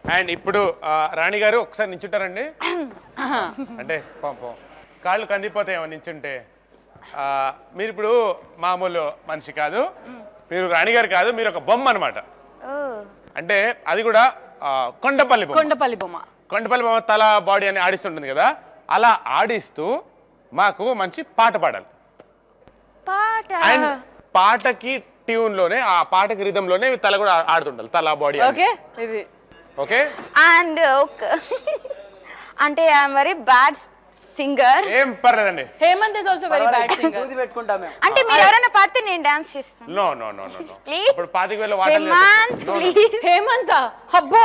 And ఇప్పుడు ఆ, రాణి గారు ఒకసారి నించుంటారండి అంటే పాపం కాళ్ళు కందిపోతాయేమో నించుంటే ఆ, మీరు ఇప్పుడు మామూలు మనిషి కాదు మీరు రాణి గారు కాదు మీరు ఒక బొమ్మ అనమాట అంటే అది కూడా ఆ, కొండపల్లి బొమ్మ కొండపల్లి బొమ్మ కొండపల్లి బొమ్మ తల బాడీ అని ఆడిస్తుంటుంది కదా అలా ఆడిస్తూ మాకు మంచి పాట పాడాలి పాట అండ్ పాటకి ట్యూన్ లోనే ఆ పాటకి rhythm లోనే తల కూడా ఆ- ఆడుతుండాలి తల బాడీ ఓకే ఇది ఓకే అండ్ ఒక అంటే ఐఎమ్ వెరీ బ్యాడ్ సింగర్ ఏం పర్లేదండి Hemanth is also very bad singer దూది పెట్టుకుంటాం మేము అంటే మీరు ఎవరైనా పాడితే నేను డాన్స్ చేస్తాను no no no no Please. ఇప్పుడు పాతిక వేల వాటలు హేమంత్ ప్లీజ్ హేమంత్ హబ్బో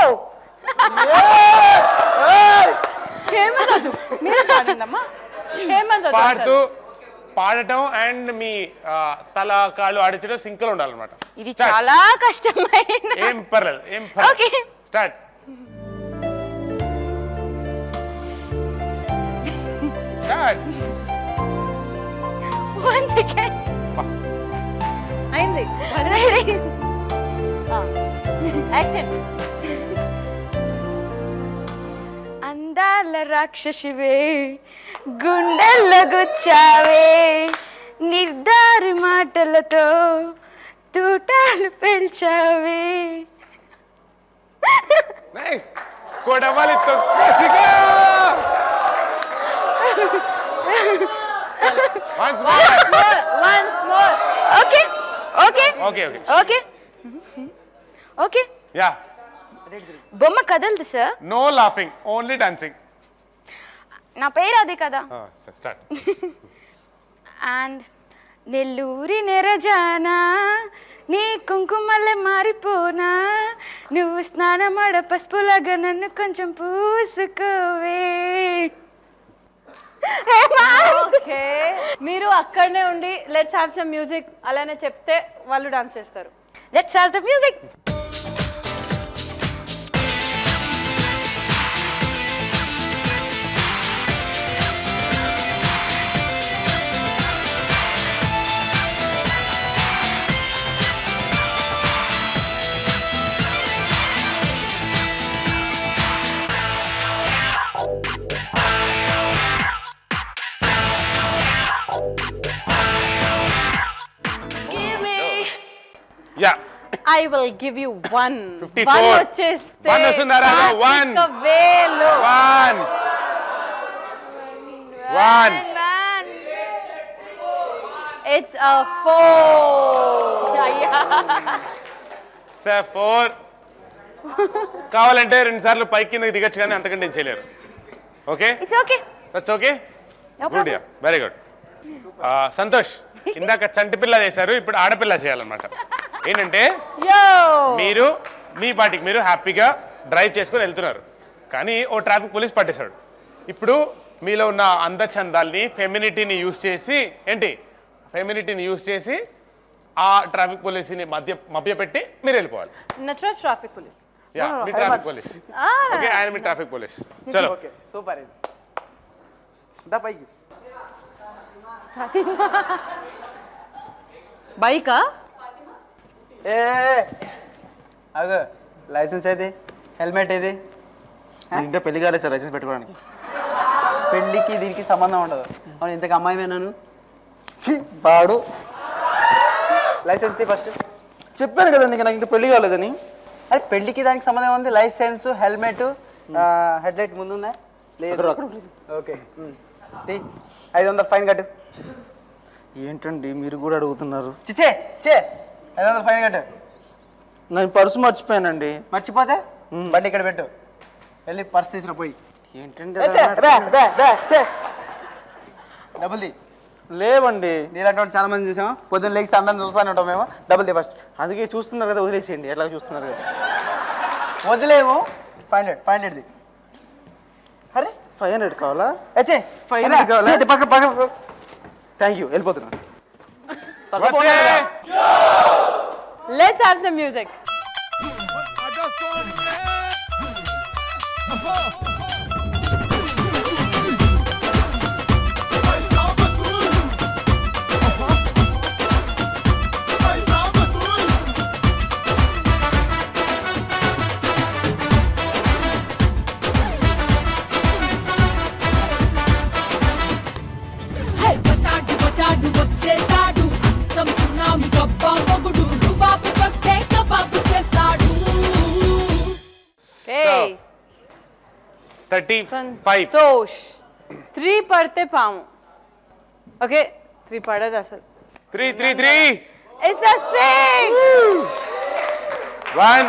హేమంత్ వద్దు మీరు పాడండమ్మా హేమంత్ వద్దు పాడుతూ అసలు. పాడటం అండ్ మీ ఆ, తల కాళ్ళు ఆడించడం సింక్ లో ఉండాలన్నమాట ఇది చాలా కష్టమైన ఏం పర్లేదు ఏం Okay. Start start one second అయింది రెడీ యాక్షన్ అందాల రాక్షసివే గుండెల్లో గుచ్చావే నిర్ధారి మాటలతో తూటాలు పెంచావే నైస్ కొడవలి తొక్కేసిగా once more once more okay okay okay okay okay okay yeah బొమ్మ కదలదు sir no laughing only dancing నా పేరు అది కదా స్టార్ట్ అండ్ నెల్లూరి నెరజానా నీ కుంకుమల్లె మారిపోనా నువ్వు స్నానమాడ పసుపులాగా నన్ను కొంచెం పూసుకోవే ఓకే మీరు అక్కడనే ఉండి లెట్స్ హ్యావ్ సమ్ మ్యూజిక్ అలానే చెప్తే వాళ్ళు డాన్స్ చేస్తారు let's have the music yeah I will give you one 54. One వచ్చేస్తే One వస్తుందా రాజు? One. కార్తీక వేలు one one it's a four sir four కావాలంటే రెండు సార్లు పైకి కిందకి దిగచ్చు కానీ అంతకంటే ఏం చేయలేరు okay it's okay that's okay good yeah very good Santosh ఇందాక చంటి పిల్ల చేశారు ఇప్పుడు ఆడపిల్ల చేయాలన్నమాట ఏంటంటే యో మీరు మీ పాటికి మీరు హ్యాపీగా డ్రైవ్ చేసుకొని వెళ్తున్నారు కానీ ఓ ట్రాఫిక్ పోలీస్ పట్టేశాడు ఇప్పుడు మీలో ఉన్న అందచందాల్ని ఫెమినిటీని యూజ్ చేసి ఏంటి ఫెమినిటీని యూజ్ చేసి ఆ ట్రాఫిక్ పోలీస్ని మధ్య మభ్యపెట్టి మీరు వెళ్ళిపోవాలి నటరాజ్ ట్రాఫిక్ పోలీస్ యా మీ ట్రాఫిక్ పోలీస్ ఓకే ఆయన మీ ట్రాఫిక్ పోలీస్ చలో ఓకే సూపర్ ఇది దా పైకి బైకా ఏ అగో లైసెన్స్ ఏది హెల్మెట్ ఏది ఇంకా పెళ్లి కాలేదు సార్ లైసెన్స్ పెట్టుకోవడానికి పెళ్ళికి దీనికి సంబంధం ఉండదు అవును ఇంతకు అమ్మాయి నన్ను ఛీ, వాడు లైసెన్స్ తీ ఫస్ట్ చెప్పాను కదా ఇంకా నాకు ఇంకా పెళ్లి కాలేదని అరే పెళ్ళికి దానికి సంబంధం ఉంది లైసెన్స్ హెల్మెట్ హెడ్ లైట్ ముందు ఉందా లేదు ఓకే ఉమ్. తీ ఐదు వందలు ఫైన్ కట్టు ఏంటండి మీరు కూడా అడుగుతున్నారు చిచ్చే చే ఐదు వందలు ఫైన్ కట్టు నేను పర్సు మర్చిపోయానండి మర్చిపోతే బండి ఇక్కడ పెట్టు వెళ్ళి పర్స్ తీసుకురా పోయి ఏంటండి ఏ, అలా చే, మాట్లాడు- రా, రా, రా, చే. డబుల్ ది లేవండి నీలాంటి వాళ్ళు చాలా మంది చూసాము పొద్దున్న లేచి అందరిని చూస్తానే ఉంటాం మేము డబుల్ ది ఫస్ట్ అందుకే చూస్తున్నారు కదా వదిలేసేయండి ఎట్లా చూస్తున్నారు కదా వదిలేము ఫైవ్ హండ్రెడ్ ఫైవ్ హండ్రెడ్ది అరే ఫైవ్ హండ్రెడ్ కావాలా వచ్చే Five hundred కావాలా? పక్క పక్క థ్యాంక్ యూ వెళ్ళిపోతున్నాను వచ్చే. Let's have some music Vai, thirty five Santosh three పడితే పాము ఓకే త్రీ పడదు అసలు three three three it's a six one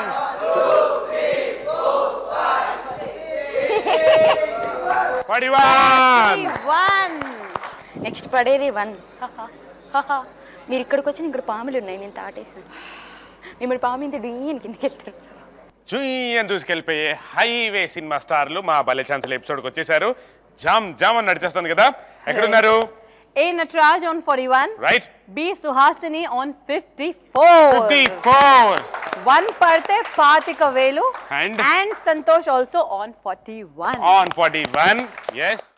forty one one next పడేది వన్ మీరు ఇక్కడికి వచ్చి ఇక్కడ పాములు ఉన్నాయి నేను తాటేసాను మిమ్మల్ని పాము ఇంత డీయని కిందకి వెళ్తారు చుయ్ అని దూసుకెళ్ళిపోయే హైవే సినిమా స్టార్లు మా బలే ఛాన్సులు ఎపిసోడ్కి వచ్చేసారు జామ్ జామ్ అని నడిచేస్తుంది కదా ఎక్కడున్నారు A Natraj on 41. Right B Suhasini on 54. Fifty four One Parte Patika Velu. And? and Santosh also on 41. On forty one yes